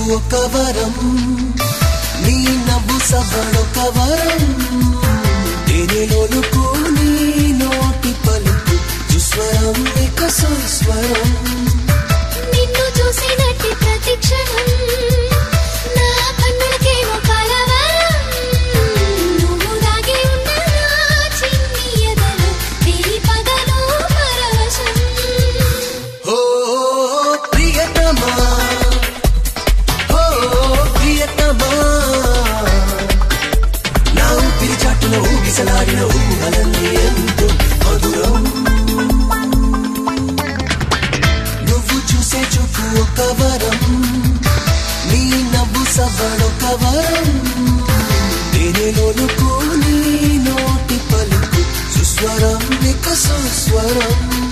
ఒక వరం నీ నవ్వు సవ్వడొక వరం దేనిలోనుకు నీ నోటి పలుకు సుస్వరం ఇక సుస్వరం నిన్ను చూసినట్టి ప్రతి క్షణం నా కన్నులకేమో కలవరం నువ్వు దాగి ఉన్న నా చిన్ని ఎదలో నీ పదలో పరవశం ఓ ప్రియతమా ఓ ప్రియతమా నా ఊపిరి చాటున ఊగిసలాడిన ఊహలన్నీ ఎంతో మధురం నువ్వు చూసే చూపు ఒక వరం నీ నవ్వు సవ్వడొక వరం దేనిలోనుకు నీ నోటి పలుకు సుస్వరం ఇక సుస్వరం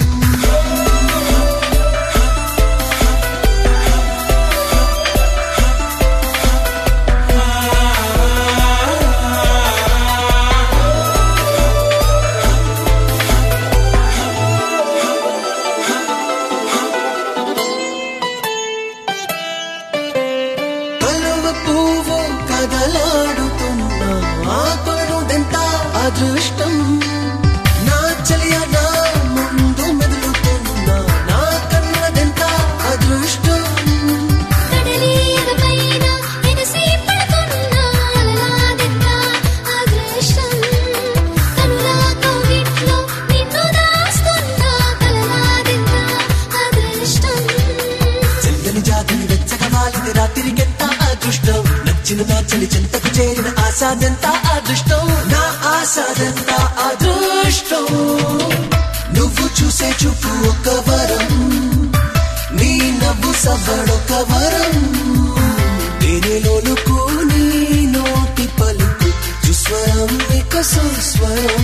కలువ పువ్వు కదలాడుతున్నా ఆ కొనుదెంత అదృష్టం నా చలియ నా ముందు మెదులుతున్నా నా కన్నదెంత అదృష్టం కడలి ఎగపైన ఎగసి పడుతున్న అలలాదెంత అదృష్టం కనుల కౌగిట్లో నిన్ను దాస్తున్న కలలాదెంత అదృష్టం చెల్లని జాతిని వెచ్చగా వాలిన రాత్రికెంత అదృష్టం నచ్చిన నా చలి చెంతకు చేరిన ఆశాదెంత అదృష్టం నా ఆశాదెంత అదృష్టం నువ్వు చూసే చూపు ఒక వరం నీ నవ్వు సవ్వడొక వరం దేనిలోనుకు నీ నోటి పలుకు సుస్వరం ఇక సుస్వరం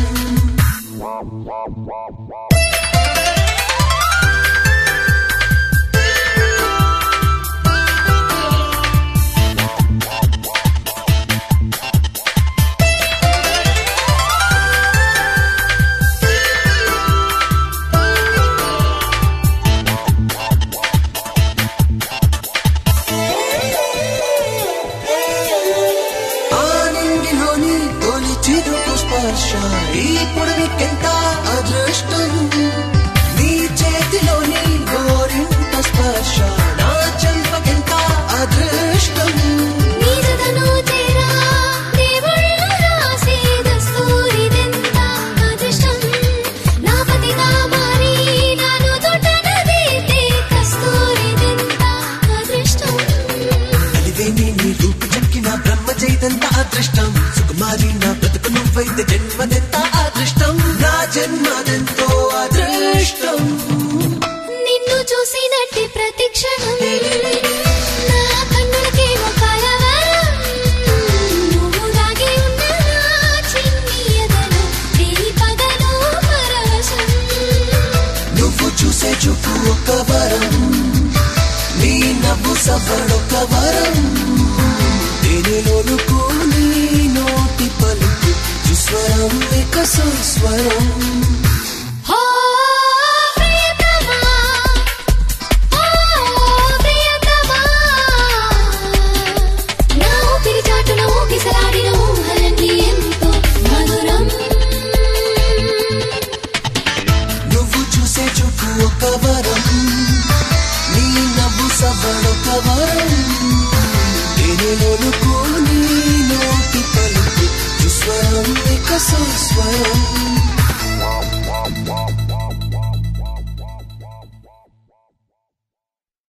ఆనందిలోని తొలి చిరుకు స్పర్శ ఈ పొడవికెంత అదృష్టం నీ చేతిలోని గోరింట స్పర్శ నా చెంపకెంత అదృష్టం నీజదను చేరా దేవుళ్ళు రాసే దస్తూరిదెంత అదృష్టం నా పతిగా మారి నాను తొట్టనదైతే కస్తూరిదెంత అదృష్టం అలివేని నీ రూపు చెక్కిన బ్రహ్మ చైతంత అదృష్టం సుకుమారి నా బ్రతుకు నువ్వైతే జన్మదెంత అదృష్టం నా జన్మదెంతో అదృష్టం నిన్ను చూసినట్టి ప్రతి క్షణం నా కన్నులకేమో కలవరం నువ్వు దాగి ఉన్న నా చిన్ని ఎదలో నీ పదలో పరవశం నువ్వు చూసే చూపు ఒక వరం నీ నవ్వు సవ్వడొక వరం దేనిలోనుకు నీ నోటి పలుకు సుస్వరం ఇక సుస్వరం ఓ ప్రియతమా ఓ ప్రియతమా నా ఊపిరి చాటున ఊగిసలాడిన ఊహలన్నీ ఎంతో మధురం నువ్వు చూసే చూపు ఒక వరం నీ నవ్వు సవ్వడొక వరం దేనిలోనుకు నీ నోటి పలుకు సుస్వరం ఇక సుస్వరం